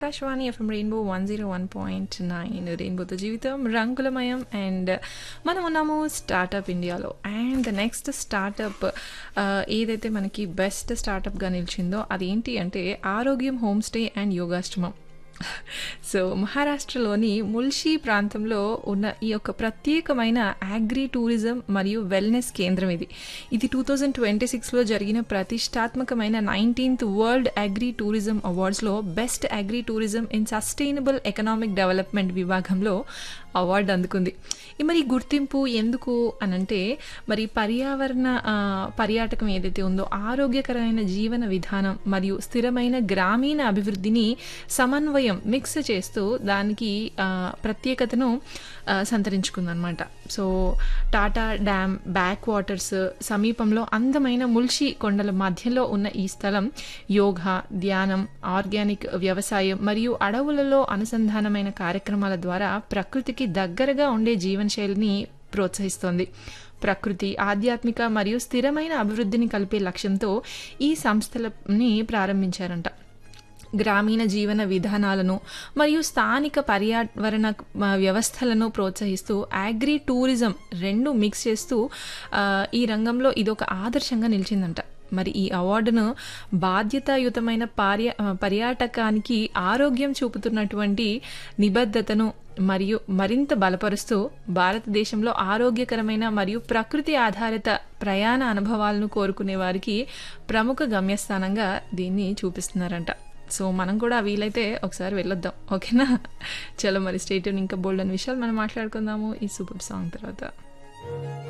Akashvani FM Rainbow one zero one point nine రెయిన్బోతో జీవితం రంగులమయం అండ్ మనం ఉన్నాము స్టార్టప్ ఇండియాలో అండ్ ద నెక్స్ట్ స్టార్టప్ ఏదైతే మనకి బెస్ట్ స్టార్టప్గా నిలిచిందో అదేంటి అంటే ఆరోగ్యం హోమ్ స్టే అండ్ యోగాశ్రమం సో మహారాష్ట్రలోని ముల్షీ ప్రాంతంలో ఉన్న ఈ యొక్క ప్రత్యేకమైన అగ్రి టూరిజం మరియు వెల్నెస్ కేంద్రం ఇది ఇది టూ థౌజండ్ ట్వంటీ సిక్స్లో జరిగిన ప్రతిష్టాత్మకమైన నైన్టీన్త్ వరల్డ్ అగ్రి టూరిజం అవార్డ్స్లో best agri tourism in sustainable economic development విభాగంలో అవార్డు అందుకుంది ఈ మరి గుర్తింపు ఎందుకు అనంటే మరి పర్యావరణ ఆ, పర్యాటకం ఏదైతే ఉందో ఆరోగ్యకరమైన జీవన విధానం మరియు స్థిరమైన గ్రామీణ అభివృద్ధిని సమన్వయం మిక్స్ చేస్తూ దానికి ఆ, ప్రత్యేకతను ఆ, సంతరించుకుందనమాట so Tata dam back waters సమీపంలో అందమైన ముల్షి కొండల మధ్యలో ఉన్న ఈ స్థలం యోగా ధ్యానం ఆర్గానిక్ వ్యవసాయం మరియు అడవులలో అనుసంధానమైన కార్యక్రమాల ద్వారా ప్రకృతికి దగ్గరగా ఉండే జీవనశైలిని ప్రోత్సహిస్తోంది ప్రకృతి ఆధ్యాత్మిక మరియు స్థిరమైన అభివృద్ధిని కలిపే లక్ష్యంతో ఈ సంస్థలని ప్రారంభించారంట గ్రామీణ జీవన విధానాలను మరియు స్థానిక పర్యావరణ ఆ, వ్యవస్థలను ప్రోత్సహిస్తూ అగ్రి టూరిజం రెండు మిక్స్ చేస్తూ ఆ, ఈ రంగంలో ఇదొక ఆదర్శంగా నిలిచిందంట మరి ఈ అవార్డును బాధ్యతాయుతమైన పర్య ఆ, పర్యాటకానికి ఆరోగ్యం చూపుతున్నటువంటి నిబద్ధతను మరియు మరింత బలపరుస్తూ భారతదేశంలో ఆరోగ్యకరమైన మరియు ప్రకృతి ఆధారిత ప్రయాణ అనుభవాలను కోరుకునే వారికి ప్రముఖ గమ్యస్థానంగా దీన్ని చూపిస్తున్నారంట సో మనం కూడా వీలైతే ఒకసారి వెళ్ళొద్దాం ఓకేనా చలో మరి స్టేట్ ఇంకా బోల్డ్ అనే విషయాలు మనం మాట్లాడుకుందాము ఈ సూపర్ సాంగ్ తర్వాత